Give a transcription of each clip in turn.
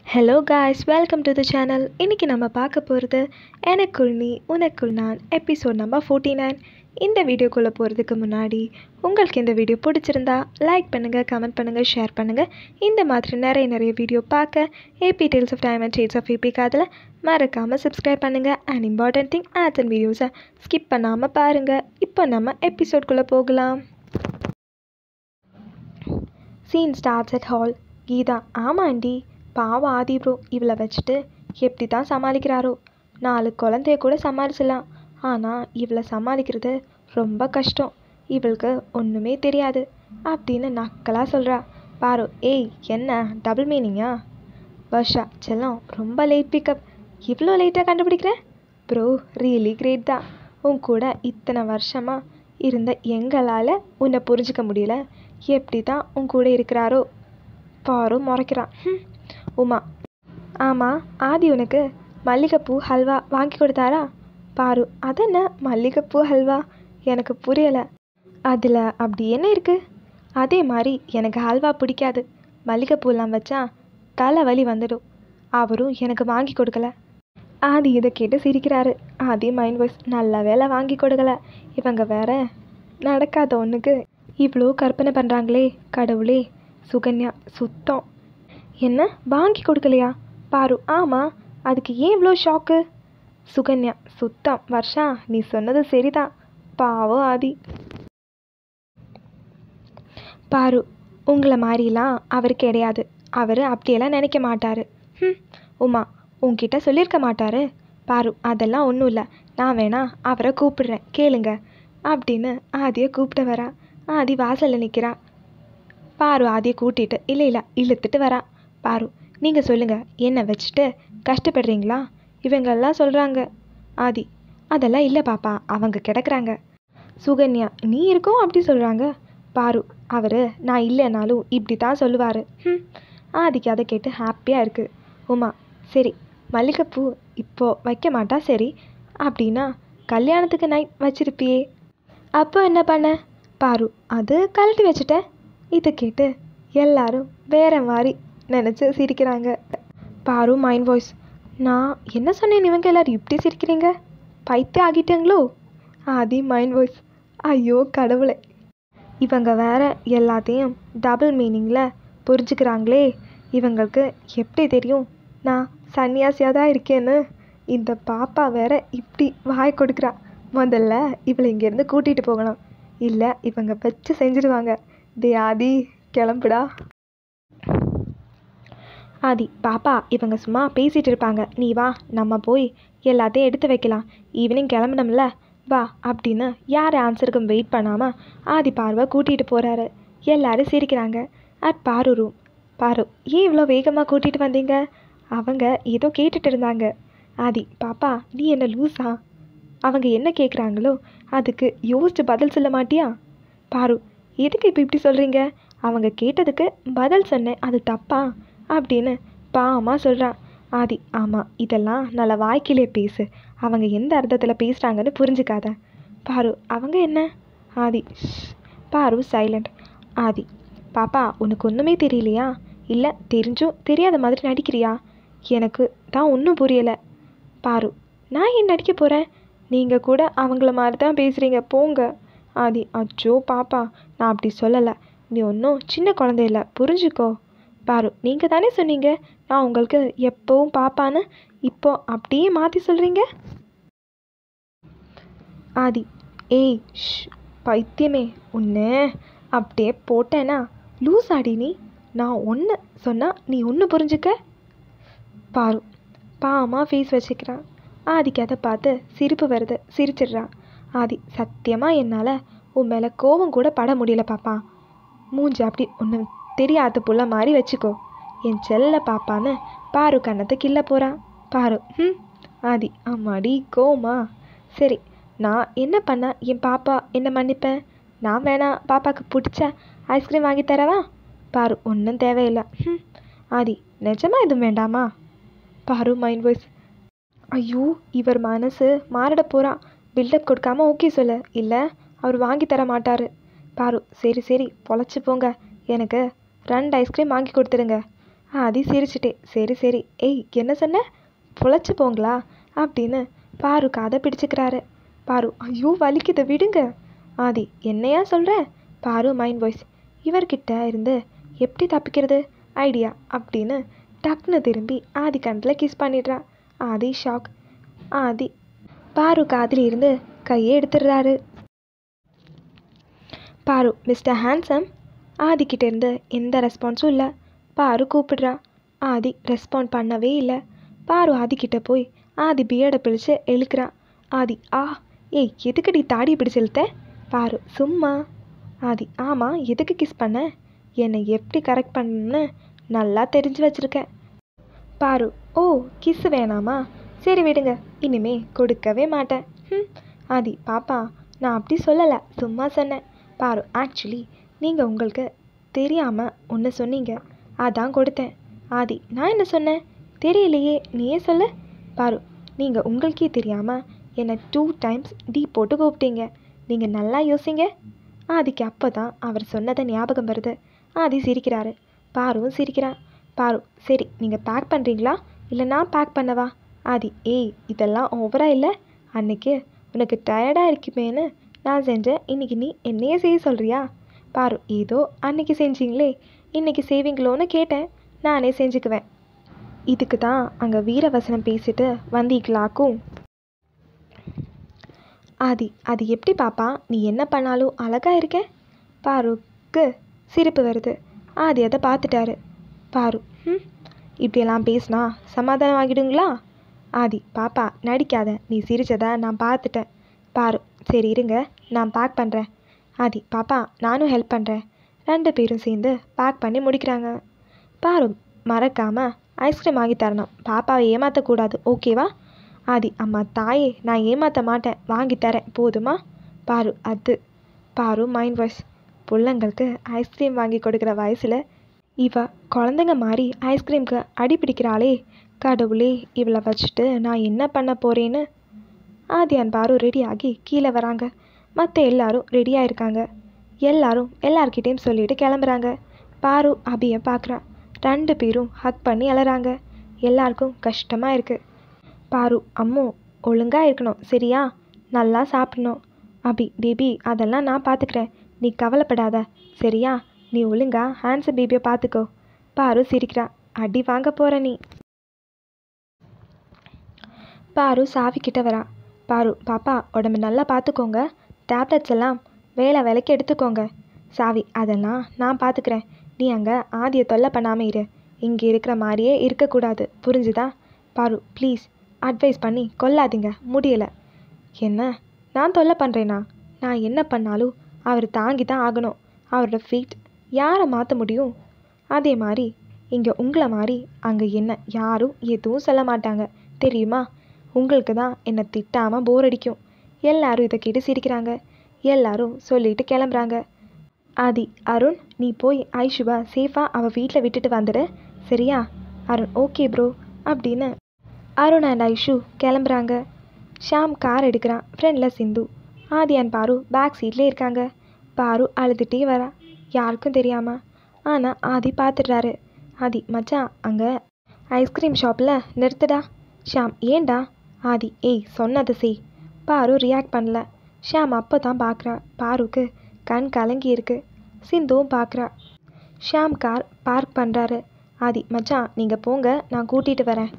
Hello guys welcome to the channel இன்றைக்கி நம்ம பார்க்க போகிறது எனக்குள் நீ உனக்குள் நான் எபிசோட் நம்பர் ஃபோர்ட்டி நைன் இந்த வீடியோக்குள்ளே போகிறதுக்கு முன்னாடி உங்களுக்கு இந்த வீடியோ பிடிச்சிருந்தா லைக் பண்ணுங்கள் கமெண்ட் பண்ணுங்கள் ஷேர் பண்ணுங்கள் இந்த மாதிரி நிறைய நிறைய வீடியோ பார்க்க AB tales of time and shades of AB காதில் மறக்காமல் சப்ஸ்கிரைப் பண்ணுங்கள் and important thing ads and வீடியோஸை ஸ்கிப் பண்ணாமல் பாருங்கள் இப்போ நம்ம எபிசோட்குள்ளே போகலாம் scene starts at hall Geetha ஆமாம் ஆண்டி பாவம் ஆதி ப்ரோ இவளை வச்சுட்டு எப்படி தான் சமாளிக்கிறாரோ நாலு குழந்தைய கூட சமாளிச்சிடலாம் ஆனால் இவளை சமாளிக்கிறது ரொம்ப கஷ்டம் இவளுக்கு ஒன்றுமே தெரியாது அப்படின்னு நக்கலாக சொல்கிறா பாரு ஏய் என்ன டபுள் மீனிங்கா வர்ஷா செல்லம் ரொம்ப லேட் பிக்கப் இவ்வளோ லேட்டாக கண்டுபிடிக்கிறேன் ப்ரோ ரியலி கிரேட் தான் உன் கூட இத்தனை வருஷமாக இருந்த எங்களால் உன்னை புரிஞ்சிக்க முடியல எப்படி தான் உன் கூட இருக்கிறாரோ பாரு முறைக்கிறான் ஹம். உமா ஆமாம் ஆதி உனக்கு மல்லிகைப்பூ ஹல்வா வாங்கி கொடுத்தாரா பாரு அதென்ன மல்லிகைப்பூ ஹல்வா எனக்கு புரியலை அதில் அப்படி என்ன இருக்குது அதே மாதிரி எனக்கு ஹல்வா பிடிக்காது மல்லிகைப்பூலாம் வச்சா தலை வலி வந்துடும் அவரும் எனக்கு வாங்கி கொடுக்கல ஆதி இதை கேட்டு சிரிக்கிறாரு ஆதி மைண்ட் வாய்ஸ் நல்ல வேலை வாங்கி கொடுக்கல இவங்க வேற நடக்காத ஒன்றுக்கு இவ்வளோ கற்பனை பண்ணுறாங்களே கடவுளே சுகன்யா சுத்தம் என்ன வாங்கி கொடுக்கலையா பாரு ஆமாம் அதுக்கு ஏன் இவ்வளோ ஷாக்கு சுகன்யா சுத்தம் வர்ஷா நீ சொன்னது சரிதான் பாவம் ஆதி பாரு உங்களை மாதிரிலாம் அவர் கிடையாது அவர் அப்படியெல்லாம் நினைக்க மாட்டார் ம் உமா உன்கிட்ட சொல்லியிருக்க மாட்டாரு பாரு அதெல்லாம் ஒன்றும் இல்லை நான் வேணா அவரை கூப்பிடுறேன் கேளுங்க அப்படின்னு ஆதியை கூப்பிட்டு வரா ஆதி வாசலில் நிற்கிறா பாரு ஆதியை கூட்டிட்டு இல்லை இல்லை இழுத்துட்டு வரா பாரு நீங்கள் சொல்லுங்கள் என்னை வச்சுட்டு கஷ்டப்படுறீங்களா இவங்கெல்லாம் சொல்கிறாங்க ஆதி அதெல்லாம் இல்லை பாப்பா அவங்க கிடக்குறாங்க சுகன்யா நீ இருக்கோம் அப்படி சொல்கிறாங்க பாரு அவர் நான் இல்லைனாலும் இப்படி தான் சொல்லுவார் ம் ஆதிக்கு அதை கேட்டு ஹாப்பியாக இருக்குது உமா சரி மல்லிகைப்பூ இப்போ வைக்க மாட்டா சரி அப்படின்னா கல்யாணத்துக்கு நைட் வச்சிருப்பியே அப்போ என்ன பண்ண பாரு அது கழட்டி வச்சுட்டேன் இதை கேட்டு எல்லாரும் வேற மாதிரி நினச்சி சிரிக்கிறாங்க பாரு மைண்ட் வாய்ஸ் நான் என்ன சொன்னேன் இவங்க எல்லாரும் இப்படி சிரிக்கிறீங்க பைத்தியம் ஆகிட்டீங்களோ ஆதி மைண்ட் வாய்ஸ் ஐயோ கடவுளே இவங்க வேற எல்லாத்தையும் டபுள் மீனிங்கில் புரிஞ்சுக்கிறாங்களே இவங்களுக்கு எப்படி தெரியும் நான் சன்னியாசியாக தான் இருக்கேன்னு இந்த பாப்பா வேற இப்படி வாய் கொடுக்குறா முதல்ல இவளை இங்கேருந்து கூட்டிகிட்டு போகணும் இல்லை இவங்க வச்சு செஞ்சிடுவாங்க டே ஆதி கிளம்புடா ஆதி பாப்பா இவங்க சும்மா பேசிகிட்டு இருப்பாங்க நீ வா நம்ம போய் எல்லாத்தையும் எடுத்து வைக்கலாம் ஈவினிங் கிளம்பணும்ல வா அப்படின்னு யார் ஆன்சருக்கும் வெயிட் பண்ணாமல் ஆதி பார்வை கூட்டிகிட்டு போகிறாரு எல்லாரும் சிரிக்கிறாங்க அட் பாரு ரூம் பாரு ஏன் இவ்வளோ வேகமாக கூட்டிகிட்டு வந்தீங்க அவங்க ஏதோ கேட்டுட்டு இருந்தாங்க ஆதி பாப்பா நீ என்ன லூஸா அவங்க என்ன கேட்குறாங்களோ அதுக்கு யோசிச்சு பதில் சொல்ல மாட்டியா பாரு எதுக்கு இப்போ இப்படி சொல்கிறீங்க அவங்க கேட்டதுக்கு பதில் சொன்னேன் அது தப்பா அப்படின்னு பாவமாக சொல்கிறான் ஆதி ஆமாம் இதெல்லாம் நல்ல வாய்க்கிலே பேசு அவங்க எந்த அர்த்தத்தில் பேசுகிறாங்கன்னு புரிஞ்சுக்காத பாரு அவங்க என்ன ஆதி ஷ். பாரு சைலண்ட் ஆதி பாப்பா உனக்கு ஒன்றுமே தெரியலையா இல்லை தெரிஞ்சும் தெரியாத மாதிரி நடிக்கிறியா எனக்கு தான் ஒன்றும் புரியலை பாரு நான் ஏன் நடிக்க போகிறேன் நீங்கள் கூட அவங்கள மாதிரி தான் பேசுகிறீங்க போங்க ஆதி அச்சோ பாப்பா நான் அப்படி சொல்லலை நீ ஒன்றும் சின்ன குழந்தை இல்லை புரிஞ்சுக்கோ பாரு நீங்கள் தானே சொன்னீங்க நான் உங்களுக்கு எப்போவும் பாப்பான்னு இப்போ அப்படியே மாற்றி சொல்கிறீங்க ஆதி ஏய் ஷ் பைத்தியமே உன்னை அப்படியே போட்டேனா லூஸ் ஆடி நீ நான் ஒன்று சொன்னால் நீ ஒன்று புரிஞ்சுக்க பாரு பாவமாக ஃபேஸ் வச்சுக்கிறான் ஆதிக்கு அதை பார்த்து சிரிப்பு வருது சிரிச்சிடுறான் ஆதி சத்தியமாக என்னால் உன் மேலே கோபம் கூட பட முடியல பாப்பா மூஞ்சி அப்படி ஒன்று தெரியாத புள்ள மாதிரி வச்சுக்கோ என் செல்ல பாப்பான்னு பாரு கண்ணத்தை கிள்ள போகிறான் பாரு ம் ஆதி ஆமாடி கோமா சரி நான் என்ன பண்ண என் பாப்பா என்ன மன்னிப்பேன் நான் வேணா பாப்பாவுக்கு பிடிச்ச ஐஸ்கிரீம் வாங்கி தரவா பாரு ஒன்றும் தேவையில்லை ம் ஆதி நிஜமா எதுவும் வேண்டாமா பாரு மைண்ட் வாய்ஸ் ஐயோ இவர் மனசு மாறிட போகிறான் பில்டப் கொடுக்காம ஓகே சொல்லு இல்லை அவர் வாங்கி தர மாட்டார் பாரு சரி சரி பொழைச்சி போங்க எனக்கு ரெண்டு ஐஸ்கிரீம் வாங்கி கொடுத்துருங்க ஆதி சிரிச்சிட்டே சரி சரி ஏய் என்ன சொன்ன பொழைச்சி போங்களா அப்படின்னு பாரு காதை பிடிச்சிக்கிறாரு பாரு ஐயோ வலிக்குது விடுங்க ஆதி என்னையா சொல்கிற பாரு மைண்ட் வாய்ஸ் இவர்கிட்ட இருந்து எப்படி தப்பிக்கிறது ஐடியா அப்படின்னு டக்குன்னு திரும்பி ஆதி கண்ணில் கிஸ் பண்ணிடுறா ஆதி ஷாக் ஆதி பாரு காதில் இருந்து கையை எடுத்துடுறாரு பாரு மிஸ்டர் ஹேண்ட்ஸம் ஆதிக்கிட்ட இருந்து எந்த ரெஸ்பான்ஸும் இல்லை பாரு கூப்பிடுறா ஆதி ரெஸ்பாண்ட் பண்ணவே இல்லை பாரு ஆதிக்கிட்ட போய் ஆதி பியர்டை பிடிச்சு இழுக்கிறா ஆதி ஆ ஏய் எதுக்குடி தாடி பிடிச்சு இழுத்த பாரு சும்மா ஆதி ஆமாம் எதுக்கு கிஸ் பண்ண என்னை எப்படி கரெக்ட் பண்ணணும்னு நல்லா தெரிஞ்சு வச்சுருக்கேன் பாரு ஓ கிஸ் வேணாமா சரி விடுங்க இனிமே கொடுக்கவே மாட்டேன் ம் ஆதி பாப்பா நான் அப்படி சொல்லலை சும்மா சொன்னேன் பாரு ஆக்சுவலி நீங்கள் உங்களுக்கு தெரியாமல் ஒன்று சொன்னீங்க அதான் கொடுத்தேன் ஆதி நான் என்ன சொன்னேன் தெரியலையே நீயே சொல்லு பாரு நீங்கள் உங்களுக்கே தெரியாமல் என்னை டூ டைம்ஸ் டீ போட்டு கூப்பிட்டீங்க நீங்கள் நல்லா யோசிங்க ஆதிக்கு அப்போ தான் அவர் சொன்னதை ஞாபகம் வருது ஆதி சிரிக்கிறாரு பாருவும் சிரிக்கிறா பாரு சரி நீங்கள் பேக் பண்ணுறீங்களா இல்லை நான் பேக் பண்ணவா ஆதி ஏய் இதெல்லாம் ஓவரா இல்லை அன்னைக்கு உனக்கு டயர்டாக இருக்குமேன்னு நான் செஞ்சேன் இன்னைக்கு நீ என்னையே செய்ய சொல்கிறியா பாரு ஏதோ அன்னைக்கு செஞ்சீங்களே இன்னைக்கு செய்வீங்களோன்னு கேட்டேன் நானே செஞ்சுக்குவேன் இதுக்கு தான் அங்கே வீரவசனம் பேசிட்டு வந்தீங்களாக்கும் ஆதி அது எப்படி பாப்பா நீ என்ன பண்ணாலும் அழகா இருக்க பாருக்கு சிரிப்பு வருது ஆதி அதை பார்த்துட்டாரு பாரு ம் இப்படியெல்லாம் பேசினா சமாதானம் ஆகிடுங்களா ஆதி பாப்பா நடிக்காத நீ சிரிச்சதை நான் பார்த்துட்டேன் பாரு சரி இருங்க நான் பேக் பண்ணுறேன் ஆதி பாப்பா நானும் ஹெல்ப் பண்ணுறேன் ரெண்டு பேரும் சேர்ந்து பேக் பண்ணி முடிக்கிறாங்க பாரு மறக்காமல் ஐஸ்கிரீம் வாங்கி தரணும் பாப்பாவை ஏமாற்றக்கூடாது ஓகேவா ஆதி அம்மா தாயே நான் ஏமாற்ற மாட்டேன் வாங்கி தரேன் போதுமா பாரு அது பாரு மைண்ட் வாய்ஸ் பிள்ளைங்களுக்கு ஐஸ்கிரீம் வாங்கி கொடுக்குற வயசில் இவ குழந்தைங்க மாதிரி ஐஸ்கிரீம்க்கு அடி பிடிக்கிறாளே கடவுளே இவளை வச்சுட்டு நான் என்ன பண்ண போகிறேன்னு ஆதியான் பாரு ரெடியாகி கீழே வராங்க மற்ற எல்லாரும் ரெடியாக இருக்காங்க எல்லாரும் எல்லார்கிட்டேயும் சொல்லிட்டு கிளம்புறாங்க பாரு அபியை பார்க்குறா ரெண்டு பேரும் ஹக் பண்ணி அழறாங்க எல்லாருக்கும் கஷ்டமாக இருக்குது பாரு அம்மு ஒழுங்காக இருக்கணும் சரியா நல்லா சாப்பிடணும் அபி பேபி அதெல்லாம் நான் பார்த்துக்கிறேன் நீ கவலைப்படாத சரியா நீ ஒழுங்கா ஹேண்ட்ஸு பேபியை பார்த்துக்கோ பாரு சிரிக்கிறா அடி வாங்க போகிற நீ பாரு சாவி கிட்ட வரா பாரு பாப்பா உடம்பு நல்லா பார்த்துக்கோங்க டேப்லெட்ஸ் எல்லாம் வேலை வேலைக்கு எடுத்துக்கோங்க சாவி அதெல்லாம் நான் பார்த்துக்கிறேன் நீ அங்கே ஆதியை தொல்லை பண்ணாமல் இரு இங்கே இருக்கிற மாதிரியே இருக்கக்கூடாது புரிஞ்சுதா பாரு ப்ளீஸ் அட்வைஸ் பண்ணி கொல்லாதீங்க முடியலை என்ன நான் தொல்லை பண்ணுறேனா நான் என்ன பண்ணாலும் அவர் தாங்கி தான் ஆகணும் அவரோட ஃபீட் யாரை மாற்ற முடியும் அதே மாதிரி இங்கே உங்களை மாதிரி அங்கே என்ன யாரும் எதுவும் சொல்ல மாட்டாங்க தெரியுமா உங்களுக்கு தான் என்னை திட்டாமல் போர் அடிக்கும் எல்லாரும் இதை கேட்டு சிரிக்கிறாங்க எல்லாரும் சொல்லிட்டு கிளம்புறாங்க ஆதி அருண் நீ போய் ஐஷுவா சேஃபாக அவள் வீட்டில் விட்டுட்டு வந்துடு சரியா அருண் ஓகே ப்ரோ அப்படின்னு அருண் அண்ட் ஐஷு கிளம்புறாங்க ஷாம் கார் எடுக்கிறான் ஃப்ரெண்டில் சிந்து ஆதி அண்ட் பாரு பேக் சீட்லேயே இருக்காங்க பாரு அழுதுகிட்டே வரா யாருக்கும் தெரியாமல் ஆனால் ஆதி பார்த்துடுறாரு ஆதி மச்சான் அங்கே ஐஸ்கிரீம் ஷாப்பில் நிறுத்துடா ஷாம் ஏன்டா ஆதி ஏய் சொன்னதை செய் பாரு ரியாக்ட் பண்ணல ஷாம் அப்போ தான் பார்க்குறா பாருக்கு கண் கலங்கி இருக்கு சிந்துவும் பார்க்குறா ஷாம் கார் பார்க் பண்ணுறாரு ஆதி மச்சான் நீங்கள் போங்க நான் கூட்டிகிட்டு வரேன்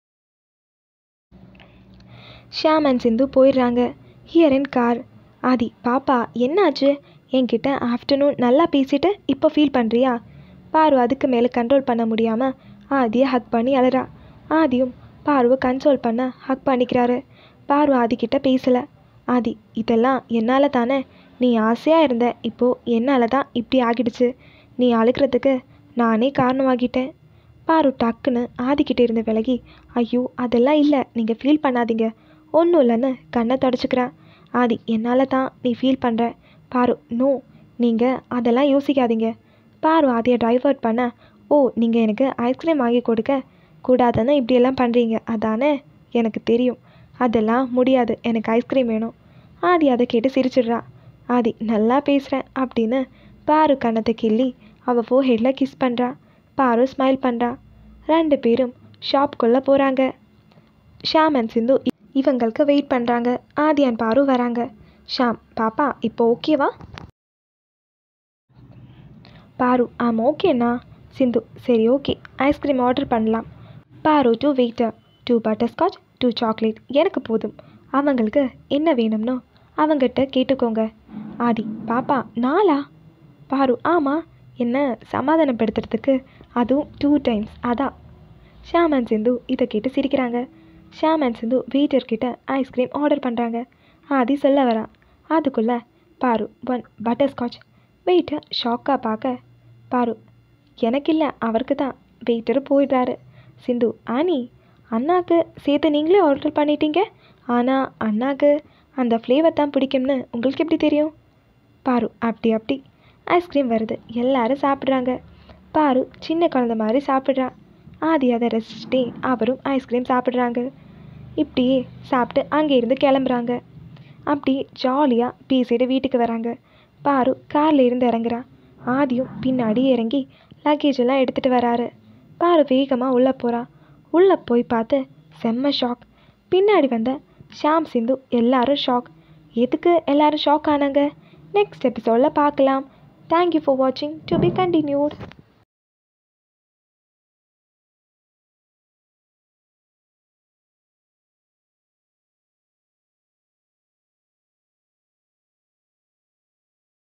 ஷாம் அண்ட் சிந்து போயிடுறாங்க ஹியர் இன் கார் ஆதி பாப்பா என்னாச்சு என்கிட்ட ஆஃப்டர்நூன் நல்லா பேசிட்டு இப்போ ஃபீல் பண்ணுறியா பாரு அதுக்கு மேலே கண்ட்ரோல் பண்ண முடியாமல் ஆதியை ஹக் பண்ணி அழறா ஆதியும் பாருவை கன்சோல் பண்ண ஹக் பண்ணிக்கிறாரு பாரு ஆதிக்கிட்ட பேசலை ஆதி இதெல்லாம் என்னால் தானே நீ ஆசையாக இருந்த இப்போது என்னால் தான் இப்படி ஆகிடுச்சு நீ அழுகிறதுக்கு நானே காரணமாகிட்டேன் பாரு டக்குன்னு ஆதிக்கிட்ட இருந்து விலகி ஐயோ அதெல்லாம் இல்லை நீங்கள் ஃபீல் பண்ணாதீங்க ஒன்றும் இல்லைன்னு கண்ணை தொடச்சிக்கிறா ஆதி என்னால் தான் நீ ஃபீல் பண்ணுற பாரு நோ நீங்கள் அதெல்லாம் யோசிக்காதீங்க பாரு ஆதியை டைவர்ட் பண்ண ஓ நீங்கள் எனக்கு ஐஸ்கிரீம் வாங்கி கொடுக்க கூடாதுன்னு இப்படியெல்லாம் பண்ணுறீங்க அதானே எனக்கு தெரியும் அதெல்லாம் முடியாது எனக்கு ஐஸ்கிரீம் வேணும் ஆதி அதை கேட்டு சிரிச்சிடுறா ஆதி நல்லா பேசுகிறேன் அப்படின்னு பாரு கண்ணத்தை கிள்ளி அவள் ஃபோஹெட்டில் கிஸ் பண்ணுறா பாரு ஸ்மைல் பண்ணுறா ரெண்டு பேரும் ஷாப்குள்ளே போகிறாங்க ஷாம் அண்ட் சிந்து இ- இவங்களுக்கு வெயிட் பண்ணுறாங்க ஆதி அண்ட் பாரு வராங்க ஷாம் பாப்பா இப்போ ஓகேவா பாரு ஆம் ஓகேண்ணா சிந்து சரி ஓகே ஐஸ்கிரீம் ஆர்டர் பண்ணலாம் பாரு to waiter two butterscotch two chocolate எனக்கு போதும் அவங்களுக்கு என்ன வேணும்னோ அவங்கிட்ட கேட்டுக்கோங்க ஆதி பாப்பா நாளா பாரு ஆமாம் என்ன சமாதானப்படுத்துறதுக்கு அதுவும் டூ டைம்ஸ் அதான் ஷாம் அண்ட் சிந்து இதை கேட்டு சிரிக்கிறாங்க ஷாம் அண்ட் சிந்து வெயிட்டர் கிட்ட ஐஸ்கிரீம் ஆர்டர் பண்ணுறாங்க ஆதி சொல்ல வரான் அதுக்குள்ளே பாரு ஒன் பட்டர்ஸ்காட்ச் வெயிட்டர் ஷாக்காக பார்க்க பாரு எனக்கு இல்லை அவருக்கு தான் வெயிட்டர் போயிடுறாரு சிந்து ஆனி அண்ணாக்கு சேர்த்து நீங்களே ஆர்டர் பண்ணிட்டீங்க ஆனால் அண்ணாக்கு அந்த ஃப்ளேவர் தான் பிடிக்கும்னு உங்களுக்கு எப்படி தெரியும் பாரு அப்படி அப்படி ஐஸ்கிரீம் வருது எல்லாரும் சாப்பிட்றாங்க பாரு சின்ன குழந்த மாதிரி சாப்பிட்றா ஆதி அதை ரசிச்சுட்டே அவரும் ஐஸ்கிரீம் சாப்பிட்றாங்க இப்படியே சாப்பிட்டு அங்கேருந்து கிளம்புறாங்க அப்படி ஜாலியாக பேசிட்டு வீட்டுக்கு வராங்க பாரு கார்ல இருந்து இறங்குறா ஆதியும் பின்னாடி இறங்கி லக்கேஜ் எல்லாம் எடுத்துகிட்டு வராரு பாரு வேகமாக உள்ளே போகிறா உள்ளே போய் பார்த்து செம்ம ஷாக் பின்னாடி வந்த ஷாம் சிந்து எல்லாரும் ஷாக் எதுக்கு எல்லாரும் ஷாக் ஆனாங்க நெக்ஸ்ட் எபிசோடில் பார்க்கலாம் தேங்க்யூ ஃபார் வாட்சிங் டு பி கண்டினியூட்